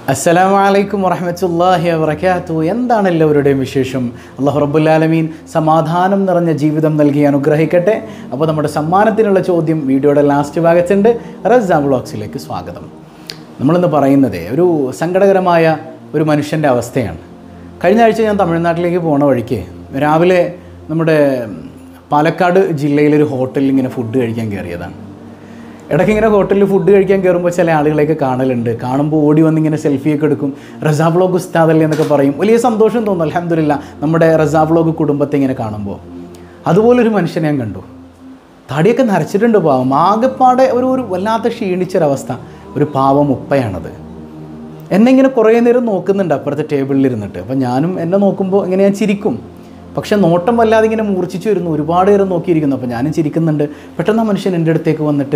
അസ്സലാമു അലൈക്കും വറഹമത്തല്ലാഹി വബർക്കാത്തു എന്താണ് എല്ലാവരുടെയും വിശേഷം അള്ളാഹു റബ്ബുല്ലാലമീൻ സമാധാനം നിറഞ്ഞ ജീവിതം നൽകി അനുഗ്രഹിക്കട്ടെ അപ്പോൾ നമ്മുടെ സമ്മാനത്തിനുള്ള ചോദ്യം വീഡിയോയുടെ ലാസ്റ്റ് ഭാഗത്തുണ്ട് റസാ ബ്ലോഗ്സിലേക്ക് സ്വാഗതം നമ്മളിന്ന് പറയുന്നത് ഒരു സങ്കടകരമായ ഒരു മനുഷ്യൻ്റെ അവസ്ഥയാണ് കഴിഞ്ഞ ആഴ്ച ഞാൻ തമിഴ്നാട്ടിലേക്ക് പോണ വഴിക്ക് രാവിലെ നമ്മുടെ പാലക്കാട് ജില്ലയിലൊരു ഹോട്ടലിൽ ഇങ്ങനെ ഫുഡ് കഴിക്കാൻ കയറിയതാണ് ഇടയ്ക്ക് ഇങ്ങനെ ഹോട്ടലിൽ ഫുഡ് കഴിക്കാൻ കയറുമ്പോൾ ചില ആളുകളെയൊക്കെ കാണലുണ്ട് കാണുമ്പോൾ ഓടി വന്ന് ഇങ്ങനെ സെൽഫിയൊക്കെ എടുക്കും റസാ വ്ളോഗ് ഉസ്താദല്ലേ എന്നൊക്കെ പറയും വലിയ സന്തോഷം തോന്നും അലഹമില്ല നമ്മുടെ റസാ വ്ളോഗ് കുടുംബത്തെ ഇങ്ങനെ കാണുമ്പോൾ അതുപോലൊരു മനുഷ്യനെ ഞാൻ കണ്ടു തടിയൊക്കെ നരച്ചിട്ടുണ്ട് പാവം ആകെപ്പാടെ ഒരു ഒരു വല്ലാത്ത ക്ഷീണിച്ചൊരവസ്ഥ ഒരു പാവം ഉപ്പയാണത് എന്നെ ഇങ്ങനെ കുറേ നേരം നോക്കുന്നുണ്ട് അപ്പുറത്തെ ടേബിളിൽ ഇരുന്നിട്ട് അപ്പം ഞാനും എന്നെ നോക്കുമ്പോൾ ഇങ്ങനെ ഞാൻ ചിരിക്കും പക്ഷെ നോട്ടം വല്ലാതെ ഇങ്ങനെ മൂർച്ഛിച്ചു വരുന്നു ഒരുപാട് നേരം നോക്കിയിരിക്കുന്നു അപ്പോൾ ഞാനും ചിരിക്കുന്നുണ്ട് പെട്ടെന്ന് ആ മനുഷ്യൻ എൻ്റെ അടുത്തേക്ക് വന്നിട്ട്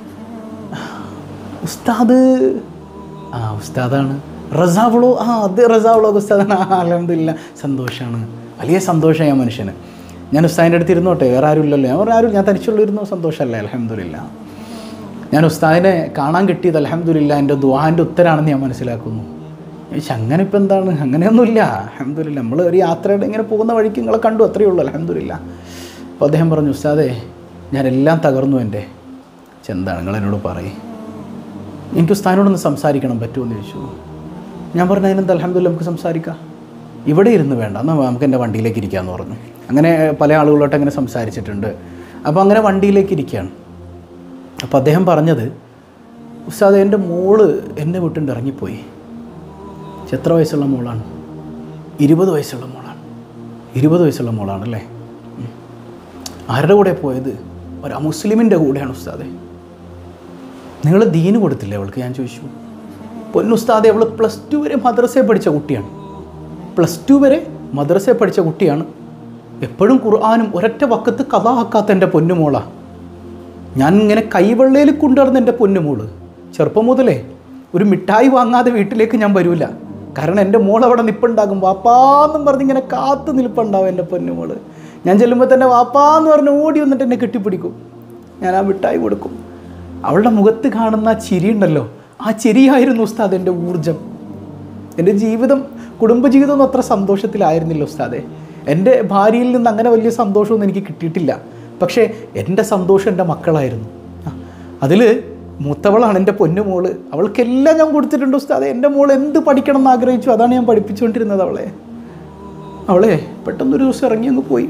ഉസ്താദ് ആ ഉസ്താദാണ് റസാവളോ ആ അത് റസാവളോ ഉസ്താദാണ് ആ അലഹമില്ല സന്തോഷമാണ് വലിയ സന്തോഷമായി ആ മനുഷ്യന് ഞാൻ ഉസ്താദിൻ്റെ അടുത്ത് ഇരുന്നോട്ടെ വേറെ ആരും ഇല്ലല്ലോ ഞാൻ പറഞ്ഞു ആരും ഞാൻ തനിച്ചുള്ളിരുന്നു സന്തോഷമല്ലേ അലഹമില്ല ഞാൻ ഉസ്താദിനെ കാണാൻ കിട്ടിയത് അലഹമില്ല എൻ്റെ ദുഹാൻ്റെ ഉത്തരാണെന്ന് ഞാൻ മനസ്സിലാക്കുന്നു ചോദിച്ചു അങ്ങനെ ഇപ്പം എന്താണ് അങ്ങനെയൊന്നുമില്ല അലഹമില്ല നമ്മൾ ഒരു യാത്രയുടെ ഇങ്ങനെ പോകുന്ന വഴിക്ക് നിങ്ങളെ കണ്ടു അത്രയേ ഉള്ളൂ അലഹമില്ല അപ്പോൾ അദ്ദേഹം പറഞ്ഞു ഉസ്താദേ ഞാനെല്ലാം തകർന്നു എൻ്റെ ചെന്താണ് നിങ്ങൾ എന്നോട് പറയും എനിക്ക് ഉസ്താദിനോടൊന്ന് സംസാരിക്കണം പറ്റുമോ എന്ന് ചോദിച്ചു ഞാൻ പറഞ്ഞു അതിനെന്താ അലഹമില്ല നമുക്ക് സംസാരിക്കാം ഇവിടെ ഇരുന്ന് വേണ്ട എന്നാൽ നമുക്ക് എൻ്റെ വണ്ടിയിലേക്ക് ഇരിക്കാമെന്ന് പറഞ്ഞു അങ്ങനെ പല ആളുകളോട്ട് അങ്ങനെ സംസാരിച്ചിട്ടുണ്ട് അപ്പോൾ അങ്ങനെ വണ്ടിയിലേക്ക് ഇരിക്കുകയാണ് അപ്പോൾ അദ്ദേഹം പറഞ്ഞത് ഉസ്താദ് എൻ്റെ മോള് എന്നെ വിട്ടുകൊണ്ട് ഇറങ്ങിപ്പോയി എത്ര വയസ്സുള്ള മോളാണ് ഇരുപത് വയസ്സുള്ള മോളാണ് ഇരുപത് വയസ്സുള്ള മോളാണല്ലേ ഉം. ആരുടെ കൂടെ പോയത് ഒരു മുസ്ലിമിൻ്റെ കൂടെയാണ് ഉസ്താദെ നിങ്ങൾ ദീന് കൊടുത്തില്ലേ അവൾക്ക് ഞാൻ ചോദിച്ചു പൊന്നുസ്താദെ അവൾ പ്ലസ് ടു വരെ മദ്രസയിൽ പഠിച്ച കുട്ടിയാണ് പ്ലസ് ടു വരെ മദ്രസയിൽ പഠിച്ച കുട്ടിയാണ് എപ്പോഴും ഖുർആാനും ഒരൊറ്റ വക്കത്ത് കഥ ആക്കാത്ത എൻ്റെ പൊന്നുമോളാ ഞാൻ ഇങ്ങനെ കൈവെള്ളയിൽ കൊണ്ടുവരുന്ന എൻ്റെ പൊന്നുമോള് ചെറുപ്പം മുതലേ ഒരു മിഠായി വാങ്ങാതെ വീട്ടിലേക്ക് ഞാൻ വരൂല കാരണം എൻ്റെ മോൾ അവിടെ നിപ്പുണ്ടാകും വാപ്പാന്നും പറഞ്ഞ് ഇങ്ങനെ കാത്തു നിൽപ്പുണ്ടാവും എൻ്റെ പൊന്നുമോള് ഞാൻ ചെല്ലുമ്പോൾ തന്നെ വാപ്പാന്ന് പറഞ്ഞ് ഓടി വന്നിട്ട് എന്നെ കെട്ടിപ്പിടിക്കും ഞാൻ ആ മിഠായി കൊടുക്കും അവളുടെ മുഖത്ത് കാണുന്ന ആ ചിരി ഉണ്ടല്ലോ ആ ചിരിയായിരുന്നു ഉസ്താദ് എൻ്റെ ഊർജം എൻ്റെ ജീവിതം കുടുംബജീവിതം ഒന്നും അത്ര സന്തോഷത്തിലായിരുന്നില്ല ഉസ്താദെ എൻ്റെ ഭാര്യയിൽ നിന്ന് അങ്ങനെ വലിയ സന്തോഷമൊന്നും എനിക്ക് കിട്ടിയിട്ടില്ല പക്ഷേ എൻ്റെ സന്തോഷം എൻ്റെ മക്കളായിരുന്നു അതിൽ മൂത്തവളാണ് എൻ്റെ പൊന്നുമോള് അവൾക്കെല്ലാം ഞാൻ കൊടുത്തിട്ടുണ്ട് ഉസ്താദെ എൻ്റെ മോൾ എന്ത് പഠിക്കണം എന്ന് ആഗ്രഹിച്ചു അതാണ് ഞാൻ പഠിപ്പിച്ചുകൊണ്ടിരുന്നത് അവളെ അവളെ പെട്ടെന്നൊരു ദിവസം ഇറങ്ങി അങ്ങ് പോയി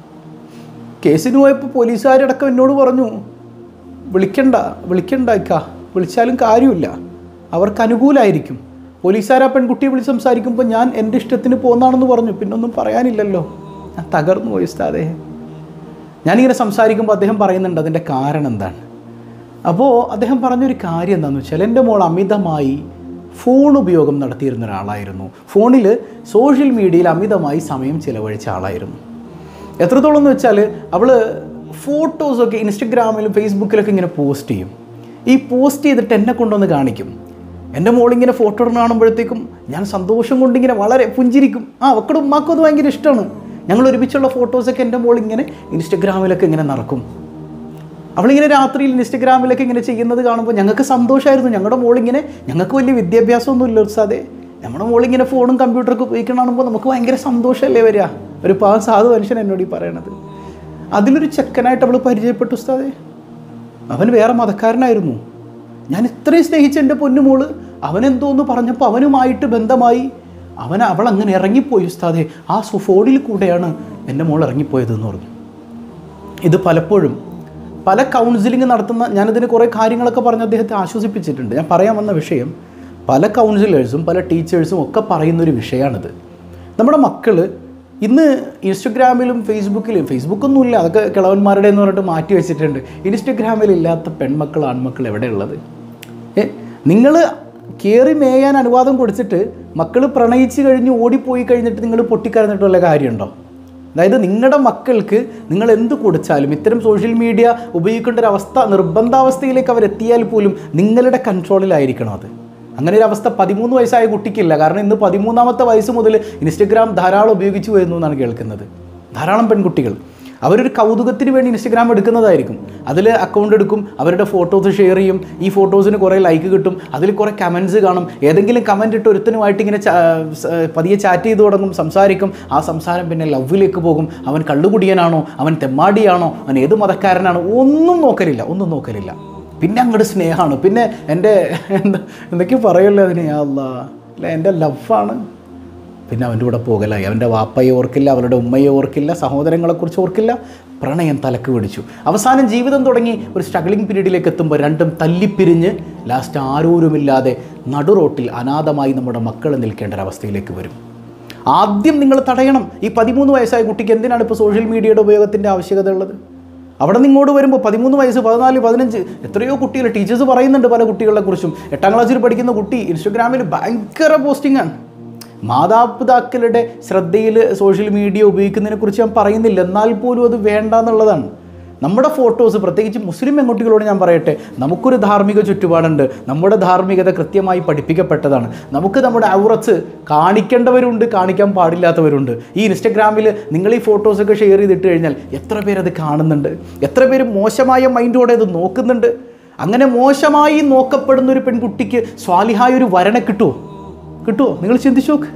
കേസിന് പോയപ്പോൾ പോലീസുകാരടക്കം എന്നോട് പറഞ്ഞു വിളിക്കണ്ട വിളിക്കണ്ട ഇക്ക വിളിച്ചാലും കാര്യമില്ല അവർക്ക് അനുകൂലമായിരിക്കും പോലീസുകാർ ആ പെൺകുട്ടിയെ വിളിച്ച് സംസാരിക്കുമ്പോൾ ഞാൻ എൻ്റെ ഇഷ്ടത്തിന് പോകുന്നതാണെന്ന് പറഞ്ഞു പിന്നൊന്നും പറയാനില്ലല്ലോ ഞാൻ തകർന്നു പോയി ഉസ്താദേ ഞാനിങ്ങനെ സംസാരിക്കുമ്പോൾ അദ്ദേഹം പറയുന്നുണ്ട് അതിൻ്റെ കാരണം എന്താണ് അപ്പോൾ അദ്ദേഹം പറഞ്ഞൊരു കാര്യം എന്താണെന്ന് വെച്ചാൽ എൻ്റെ മോൾ അമിതമായി ഫോൺ ഉപയോഗം നടത്തിയിരുന്ന ഒരാളായിരുന്നു ഫോണിൽ സോഷ്യൽ മീഡിയയിൽ അമിതമായി സമയം ചിലവഴിച്ച ആളായിരുന്നു എത്രത്തോളം എന്ന് വെച്ചാൽ അവൾ ഫോട്ടോസൊക്കെ ഇൻസ്റ്റഗ്രാമിലും ഫേസ്ബുക്കിലൊക്കെ ഇങ്ങനെ പോസ്റ്റ് ചെയ്യും ഈ പോസ്റ്റ് ചെയ്തിട്ട് എന്നെ കൊണ്ടുവന്ന് കാണിക്കും എൻ്റെ മോളിങ്ങനെ ഫോട്ടോ ഇടുന്ന കാണുമ്പോഴത്തേക്കും ഞാൻ സന്തോഷം കൊണ്ടിങ്ങനെ വളരെ പുഞ്ചിരിക്കും ആ അവക്കടെ ഉമ്മാക്കും അത് ഭയങ്കര ഇഷ്ടമാണ് ഞങ്ങൾ ഒരുമിച്ചുള്ള ഫോട്ടോസൊക്കെ എൻ്റെ മോൾ ഇങ്ങനെ ഇൻസ്റ്റഗ്രാമിലൊക്കെ ഇങ്ങനെ നടക്കും അവളിങ്ങനെ രാത്രിയിൽ ഇൻസ്റ്റഗ്രാമിലൊക്കെ ഇങ്ങനെ ചെയ്യുന്നത് കാണുമ്പോൾ ഞങ്ങൾക്ക് സന്തോഷമായിരുന്നു ഞങ്ങളുടെ മോളിങ്ങനെ ഞങ്ങൾക്ക് വലിയ വിദ്യാഭ്യാസമൊന്നും ഇല്ല ഉത്സാദേ നമ്മുടെ മോളിങ്ങനെ ഫോണും കമ്പ്യൂട്ടറൊക്കെ ഉപയോഗിക്കണം കാണുമ്പോൾ നമുക്ക് ഭയങ്കര സന്തോഷമല്ലേ വരിക ഒരു പാവം സാധു മനുഷ്യൻ എന്നോട് ഈ പറയണത് അതിലൊരു ചെക്കനായിട്ട് അവൾ പരിചയപ്പെട്ടു ഉസ്താദേ അവൻ വേറെ മതക്കാരനായിരുന്നു ഞാൻ ഇത്രയും സ്നേഹിച്ച എൻ്റെ പൊന്നുമോള് അവനെന്തോന്ന് പറഞ്ഞപ്പോൾ അവനുമായിട്ട് ബന്ധമായി അവൻ അവൾ അങ്ങനെ ഇറങ്ങിപ്പോയി ഉസ്താദേ ആ സു- ഫോണിൽ കൂടെയാണ് എൻ്റെ മോൾ ഇറങ്ങിപ്പോയതെന്ന് പറഞ്ഞു ഇത് പലപ്പോഴും പല കൗൺസിലിംഗ് നടത്തുന്ന ഞാനതിന് കുറേ കാര്യങ്ങളൊക്കെ പറഞ്ഞ് അദ്ദേഹത്തെ ആശ്വസിപ്പിച്ചിട്ടുണ്ട് ഞാൻ പറയാൻ വന്ന വിഷയം പല കൗൺസിലേഴ്സും പല ടീച്ചേഴ്സും ഒക്കെ പറയുന്നൊരു വിഷയമാണിത് നമ്മുടെ മക്കൾ ഇന്ന് ഇൻസ്റ്റഗ്രാമിലും ഫേസ്ബുക്കിലും ഫേസ്ബുക്കൊന്നുമില്ല അതൊക്കെ കിളവന്മാരുടെ എന്ന് പറഞ്ഞിട്ട് മാറ്റി വെച്ചിട്ടുണ്ട് ഇൻസ്റ്റഗ്രാമിൽ ഇല്ലാത്ത പെൺമക്കൾ ആൺമക്കൾ എവിടെയുള്ളത് ഏ നിങ്ങൾ കയറി മേയാൻ അനുവാദം കൊടുത്തിട്ട് മക്കൾ പ്രണയിച്ച് കഴിഞ്ഞ് ഓടിപ്പോയി കഴിഞ്ഞിട്ട് നിങ്ങൾ പൊട്ടിക്കരഞ്ഞിട്ട് വല്ല കാര്യമുണ്ടോ അതായത് നിങ്ങളുടെ മക്കൾക്ക് നിങ്ങൾ എന്ത് കൊടുത്താലും ഇത്തരം സോഷ്യൽ മീഡിയ ഉപയോഗിക്കേണ്ട ഒരു അവസ്ഥ നിർബന്ധാവസ്ഥയിലേക്ക് അവരെത്തിയാൽ പോലും നിങ്ങളുടെ കൺട്രോളിലായിരിക്കണം അത് അങ്ങനെ ഒരു അവസ്ഥ പതിമൂന്ന് വയസ്സായ കുട്ടിക്കില്ല കാരണം ഇന്ന് പതിമൂന്നാമത്തെ വയസ്സ് മുതൽ ഇൻസ്റ്റഗ്രാം ധാരാളം ഉപയോഗിച്ചു വരുന്നു എന്നാണ് കേൾക്കുന്നത് ധാരാളം പെൺകുട്ടികൾ അവരൊരു കൗതുകത്തിന് വേണ്ടി ഇൻസ്റ്റഗ്രാം എടുക്കുന്നതായിരിക്കും അതിൽ അക്കൗണ്ട് എടുക്കും അവരുടെ ഫോട്ടോസ് ഷെയർ ചെയ്യും ഈ ഫോട്ടോസിന് കുറേ ലൈക്ക് കിട്ടും അതിൽ കുറേ കമൻസ് കാണും ഏതെങ്കിലും കമൻറ്റ് ഇട്ട് ഒരുത്തനുമായിട്ട് ഇങ്ങനെ ചാ- സ- പതിയെ ചാറ്റ് ചെയ്ത് തുടങ്ങും സംസാരിക്കും ആ സംസാരം പിന്നെ ലവിലേക്ക് പോകും അവൻ കള്ളുകുടിയനാണോ അവൻ തെമ്മാടിയാണോ അവൻ ഏത് മതക്കാരനാണോ ഒന്നും നോക്കലില്ല ഒന്നും നോക്കലില്ല പിന്നെ അങ്ങോട്ട് സ്നേഹമാണ് പിന്നെ എൻ്റെ എന്താ എന്തൊക്കെയോ പറയുമല്ലോ അതിന് യാ അല്ലാ അല്ല എൻ്റെ ലവാണ് പിന്നെ അവൻ്റെ കൂടെ പോകലായി അവൻ്റെ വാപ്പയെ ഓർക്കില്ല അവരുടെ ഉമ്മയെ ഓർക്കില്ല സഹോദരങ്ങളെക്കുറിച്ച് ഓർക്കില്ല പ്രണയം തലക്ക് പിടിച്ചു അവസാനം ജീവിതം തുടങ്ങി ഒരു സ്ട്രഗ്ലിംഗ് പീരീഡിലേക്ക് എത്തുമ്പോൾ രണ്ടും തല്ലിപ്പിരിഞ്ഞ് ലാസ്റ്റ് ആരോരുമില്ലാതെ നടുറോട്ടിൽ അനാഥമായി നമ്മുടെ മക്കൾ നിൽക്കേണ്ട ഒരവസ്ഥയിലേക്ക് വരും ആദ്യം നിങ്ങൾ തടയണം ഈ പതിമൂന്ന് വയസ്സായ കുട്ടിക്ക് എന്തിനാണ് ഇപ്പോൾ സോഷ്യൽ മീഡിയയുടെ ഉപയോഗത്തിൻ്റെ ആവശ്യകത ഉള്ളത് അവിടെ നിന്ന് ഇങ്ങോട്ട് വരുമ്പോൾ പതിമൂന്ന് വയസ്സ് പതിനാല് പതിനഞ്ച് എത്രയോ കുട്ടികൾ ടീച്ചേഴ്സ് പറയുന്നുണ്ട് പല കുട്ടികളെ കുറിച്ചും എട്ടാം ക്ലാസ്സിൽ പഠിക്കുന്ന കുട്ടി ഇൻസ്റ്റഗ്രാമിൽ ഭയങ്കര പോസ്റ്റിംഗ് ആണ് മാതാപിതാക്കളുടെ ശ്രദ്ധയിൽ സോഷ്യൽ മീഡിയ ഉപയോഗിക്കുന്നതിനെ കുറിച്ച് ഞാൻ പറയുന്നില്ല എന്നാൽ പോലും അത് വേണ്ട എന്നുള്ളതാണ് നമ്മുടെ ഫോട്ടോസ് പ്രത്യേകിച്ച് മുസ്ലിം പെൺകുട്ടികളോട് ഞാൻ പറയട്ടെ നമുക്കൊരു ധാർമ്മിക ചുറ്റുപാടുണ്ട് നമ്മുടെ ധാർമ്മികത കൃത്യമായി പഠിപ്പിക്കപ്പെട്ടതാണ് നമുക്ക് നമ്മുടെ ഔറത്ത് കാണിക്കേണ്ടവരുണ്ട് കാണിക്കാൻ പാടില്ലാത്തവരുണ്ട് ഈ ഇൻസ്റ്റഗ്രാമിൽ നിങ്ങൾ ഈ ഫോട്ടോസൊക്കെ ഷെയർ ചെയ്തിട്ട് കഴിഞ്ഞാൽ എത്ര പേരത് കാണുന്നുണ്ട് എത്ര പേര് മോശമായ മൈൻഡോടെ അത് നോക്കുന്നുണ്ട് അങ്ങനെ മോശമായി നോക്കപ്പെടുന്ന ഒരു പെൺകുട്ടിക്ക് സ്വാലിഹായ ഒരു വരനെ കിട്ടുമോ കിട്ടുമോ നിങ്ങൾ ചിന്തിച്ചു നോക്ക്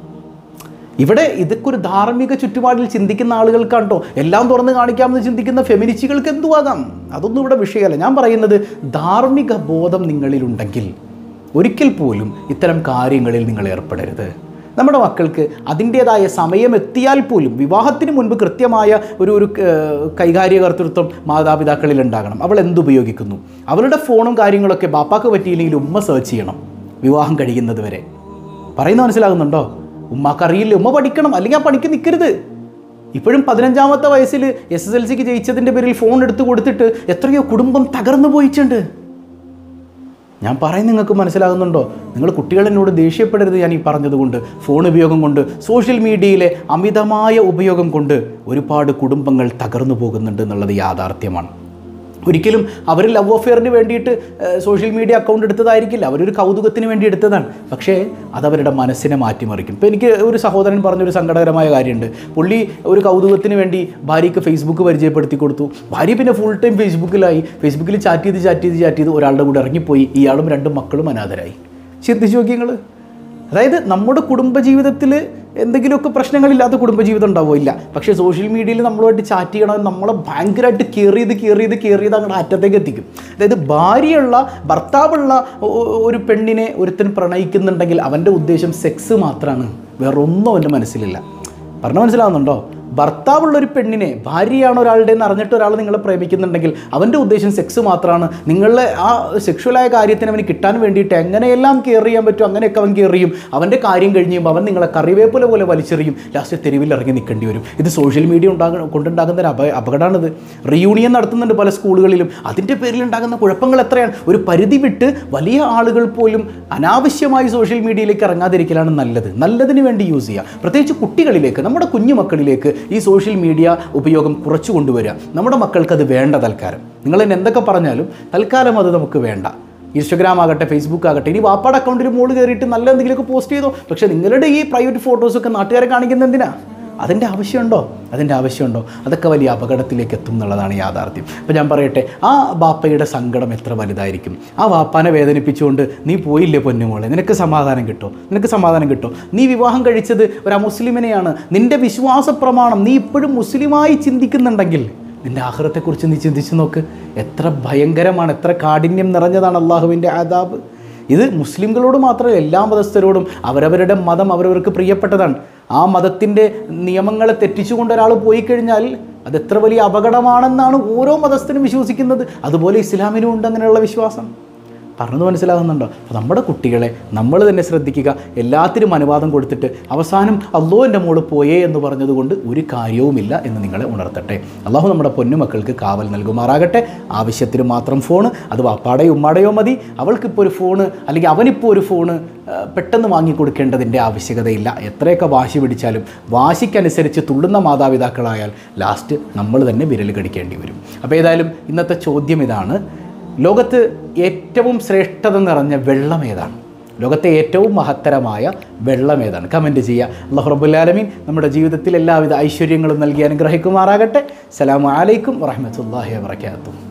ഇവിടെ ഇതൊക്കെ ഒരു ധാർമ്മിക ചുറ്റുപാടിൽ ചിന്തിക്കുന്ന ആളുകൾക്കാട്ടോ എല്ലാം തുറന്ന് കാണിക്കാമെന്ന് ചിന്തിക്കുന്ന ഫെമിനിസ്റ്റുകൾക്ക് എന്തുവാകാം അതൊന്നും ഇവിടെ വിഷയമല്ല ഞാൻ പറയുന്നത് ധാർമ്മിക ബോധം നിങ്ങളിലുണ്ടെങ്കിൽ ഒരിക്കൽ പോലും ഇത്തരം കാര്യങ്ങളിൽ നിങ്ങൾ ഏർപ്പെടരുത് നമ്മുടെ മക്കൾക്ക് അതിൻ്റേതായ സമയം എത്തിയാൽ പോലും വിവാഹത്തിന് മുൻപ് കൃത്യമായ ഒരു ഒരു ഏഹ്, കൈകാര്യകർത്തൃത്വം മാതാപിതാക്കളിൽ ഉണ്ടാകണം അവൾ എന്തുപയോഗിക്കുന്നു അവളുടെ ഫോണും കാര്യങ്ങളൊക്കെ ബാപ്പാക്ക് പറ്റിയില്ലെങ്കിൽ ഉമ്മ സെർച്ച് ചെയ്യണം വിവാഹം കഴിയുന്നത് വരെ പറയുന്നത് മനസ്സിലാകുന്നുണ്ടോ ഉമ്മാക്ക് അറിയില്ല ഉമ്മ പഠിക്കണം അല്ലെങ്കിൽ ആ പണിക്ക് നിൽക്കരുത് ഇപ്പോഴും പതിനഞ്ചാമത്തെ വയസ്സിൽ എസ് എസ് എൽ സിക്ക് ജയിച്ചതിൻ്റെ പേരിൽ ഫോൺ എടുത്ത് കൊടുത്തിട്ട് എത്രയോ കുടുംബം തകർന്നു പോയിട്ടുണ്ട് ഞാൻ പറയുന്നത് നിങ്ങൾക്ക് മനസ്സിലാകുന്നുണ്ടോ നിങ്ങൾ കുട്ടികളെന്നോട് ദേഷ്യപ്പെടരുത് ഞാൻ ഈ പറഞ്ഞതുകൊണ്ട് ഫോൺ ഉപയോഗം കൊണ്ട് സോഷ്യൽ മീഡിയയിലെ അമിതമായ ഉപയോഗം കൊണ്ട് ഒരുപാട് കുടുംബങ്ങൾ തകർന്നു പോകുന്നുണ്ട് എന്നുള്ളത് യാഥാർത്ഥ്യമാണ് ഒരിക്കലും അവർ ലവ് അഫെയറിന് വേണ്ടിയിട്ട് ഏഹ്, സോഷ്യൽ മീഡിയ അക്കൗണ്ട് എടുത്തതായിരിക്കില്ല അവരൊരു കൗതുകത്തിന് വേണ്ടി എടുത്തതാണ് പക്ഷേ അതവരുടെ മനസ്സിനെ മാറ്റിമറിക്കും ഇപ്പോൾ എനിക്ക് ഒരു സഹോദരൻ പറഞ്ഞൊരു സങ്കടകരമായ കാര്യമുണ്ട് പുള്ളി ഒരു കൗതുകത്തിന് വേണ്ടി ഭാര്യയ്ക്ക് ഫേസ്ബുക്ക് പരിചയപ്പെടുത്തി കൊടുത്തു ഭാര്യ പിന്നെ ഫുൾ ടൈം ഫേസ്ബുക്കിലായി ഫേസ്ബുക്കിൽ ചാറ്റ് ചെയ്ത് ചാറ്റ് ചെയ്ത് ചാറ്റ് ചെയ്ത് ഒരാളുടെ കൂടെ ഇറങ്ങിപ്പോയി ഇയാളും രണ്ടും മക്കളും അനാഥരായി ചിന്തിച്ചു നോക്കി നിങ്ങൾ അതായത് നമ്മുടെ കുടുംബജീവിതത്തിൽ എന്തെങ്കിലുമൊക്കെ പ്രശ്നങ്ങളില്ലാത്ത കുടുംബജീവിതം ഉണ്ടാവോ ഇല്ല പക്ഷേ സോഷ്യൽ മീഡിയയിൽ നമ്മളുമായിട്ട് ചാറ്റ് ചെയ്യണമെന്ന് നമ്മളെ ഭയങ്കരമായിട്ട് കെയർ ചെയ്ത് കെയർ ചെയ്ത് കെയർ ചെയ്ത് അങ്ങോട്ട് അറ്റത്തേക്ക് എത്തിക്കും അതായത് ഭാര്യയുള്ള ഭർത്താവുള്ള ഒ- ഒ- ഒരു പെണ്ണിനെ ഒരുത്തൻ പ്രണയിക്കുന്നുണ്ടെങ്കിൽ അവൻ്റെ ഉദ്ദേശം സെക്സ് മാത്രമാണ് വേറൊന്നും അവൻ്റെ മനസ്സിലില്ല പറഞ്ഞ മനസ്സിലാവുന്നുണ്ടോ ഭർത്താവുള്ള ഒരു പെണ്ണിനെ ഭാര്യയാണ് ഒരാളുടെ എന്ന് അറിഞ്ഞിട്ട് ഒരാൾ നിങ്ങളെ പ്രേമിക്കുന്നുണ്ടെങ്കിൽ അവൻ്റെ ഉദ്ദേശം സെക്സ് മാത്രമാണ് നിങ്ങളെ ആ സെക്ഷുവലായ കാര്യത്തിന് അവന് കിട്ടാൻ വേണ്ടിയിട്ട് എങ്ങനെയെല്ലാം കെയർ ചെയ്യാൻ പറ്റും അങ്ങനെയൊക്കെ അവൻ കെയർ ചെയ്യും അവൻ്റെ കാര്യം കഴിഞ്ഞ് കഴിയുമ്പോൾ അവൻ നിങ്ങളെ കറിവേപ്പില പോലെ വലിച്ചെറിയും ലാസ്റ്റ് തെരുവിൽ ഇറങ്ങി നിൽക്കേണ്ടി വരും ഇത് സോഷ്യൽ മീഡിയ ഉണ്ടാകുന്ന കൊണ്ടുണ്ടാകുന്ന ഒരു അപ അപകടമാണിത് റീയൂണിയൻ നടത്തുന്നുണ്ട് പല സ്കൂളുകളിലും അതിൻ്റെ പേരിൽ ഉണ്ടാകുന്ന കുഴപ്പങ്ങൾ എത്രയാണ് ഒരു പരിധി വിട്ട് വലിയ ആളുകൾ പോലും അനാവശ്യമായി സോഷ്യൽ മീഡിയയിലേക്ക് ഇറങ്ങാതിരിക്കലാണ് നല്ലത് നല്ലതിന് വേണ്ടി യൂസ് ചെയ്യുക പ്രത്യേകിച്ച് കുട്ടികളിലേക്ക് നമ്മുടെ കുഞ്ഞു മക്കളിലേക്ക് ഈ സോഷ്യൽ മീഡിയ ഉപയോഗം കുറച്ചു കൊണ്ടുവരിക നമ്മുടെ മക്കൾക്ക് അത് വേണ്ട തൽക്കാലം നിങ്ങൾ തന്നെ എന്തൊക്കെ പറഞ്ഞാലും തൽക്കാലം അത് നമുക്ക് വേണ്ട ഇൻസ്റ്റഗ്രാം ആകട്ടെ ഫേസ്ബുക്ക് ആകട്ടെ ഇനി വാപ്പാടെ അക്കൗണ്ടിൽ മോള് കയറിയിട്ട് നല്ല എന്തെങ്കിലുമൊക്കെ പോസ്റ്റ് ചെയ്തോ പക്ഷേ നിങ്ങളുടെ ഈ പ്രൈവറ്റ് ഫോട്ടോസൊക്കെ നാട്ടുകാരെ കാണിക്കുന്നത് എന്തിനാ അതിൻ്റെ ആവശ്യമുണ്ടോ അതിൻ്റെ ആവശ്യമുണ്ടോ അതൊക്കെ വലിയ അപകടത്തിലേക്ക് എത്തും എന്നുള്ളതാണ് യാഥാർത്ഥ്യം അപ്പോൾ ഞാൻ പറയട്ടെ ആ ബാപ്പയുടെ സങ്കടം എത്ര വലുതായിരിക്കും ആ വാപ്പാനെ വേദനിപ്പിച്ചുകൊണ്ട് നീ പോയില്ലേ പൊന്നുമോളെ നിനക്ക് സമാധാനം കിട്ടോ നിനക്ക് സമാധാനം കിട്ടോ നീ വിവാഹം കഴിച്ചത് ഒരു മുസ്ലിമിനെയാണ് നിൻ്റെ വിശ്വാസ പ്രമാണം നീ ഇപ്പോഴും മുസ്ലിമായി ചിന്തിക്കുന്നുണ്ടെങ്കിൽ നിൻ്റെ ആഹ്റത്തെക്കുറിച്ച് നീ ചിന്തിച്ച് നോക്ക് എത്ര ഭയങ്കരമാണ് എത്ര കാഠിന്യം നിറഞ്ഞതാണ് അള്ളാഹുവിൻ്റെ ആദാബ് ഇത് മുസ്ലിങ്ങളോട് മാത്രമല്ല എല്ലാ മതസ്ഥരോടും അവരവരുടെ മതം അവരവർക്ക് പ്രിയപ്പെട്ടതാണ് ആ മതത്തിൻ്റെ നിയമങ്ങളെ തെറ്റിച്ചുകൊണ്ട് ഒരാൾ പോയി കഴിഞ്ഞാൽ അത് എത്ര വലിയ അപകടമാണെന്നാണ് ഓരോ മതസ്ഥനും വിശ്വസിക്കുന്നത് അതുപോലെ ഇസ്ലാമിനും ഉണ്ട് അങ്ങനെയുള്ള വിശ്വാസം പറഞ്ഞത് മനസ്സിലാകുന്നുണ്ടോ അപ്പോൾ നമ്മുടെ കുട്ടികളെ നമ്മൾ തന്നെ ശ്രദ്ധിക്കുക എല്ലാത്തിനും അനുവാദം കൊടുത്തിട്ട് അവസാനം അല്ലോ എൻ്റെ മോള് പോയേ എന്ന് പറഞ്ഞതുകൊണ്ട് ഒരു കാര്യവുമില്ല എന്ന് നിങ്ങളെ ഉണർത്തട്ടെ അള്ളാഹു നമ്മുടെ പൊന്നുമക്കൾക്ക് കാവൽ നൽകുമാറാകട്ടെ ആവശ്യത്തിന് മാത്രം ഫോണ് അത് വാപ്പാടെയോ ഉമ്മാടെയോ മതി അവൾക്കിപ്പോൾ ഒരു ഫോണ് അല്ലെങ്കിൽ അവനിപ്പോൾ ഒരു ഫോണ് ആ, പെട്ടെന്ന് വാങ്ങിക്കൊടുക്കേണ്ടതിൻ്റെ ആവശ്യകതയില്ല എത്രയൊക്കെ വാശി പിടിച്ചാലും വാശിക്കനുസരിച്ച് തുള്ളുന്ന മാതാപിതാക്കളായാൽ ലാസ്റ്റ് നമ്മൾ തന്നെ വിരൽ കടിക്കേണ്ടി വരും അപ്പോൾ ഏതായാലും ഇന്നത്തെ ചോദ്യം ഇതാണ് ലോകത്ത് ഏറ്റവും ശ്രേഷ്ഠത നിറഞ്ഞ വെള്ളം ഏതാണ് ലോകത്തെ ഏറ്റവും മഹത്തരമായ വെള്ളം ഏതാണ് കമൻറ്റ് ചെയ്യുക അള്ളാഹു റബുല്ലാലമീൻ നമ്മുടെ ജീവിതത്തിൽ എല്ലാവിധ ഐശ്വര്യങ്ങളും നൽകി അനുഗ്രഹിക്കുമാറാകട്ടെ സലാമു അലൈക്കും വറഹമത്തല്ലാഹി വാബർക്കാത്തു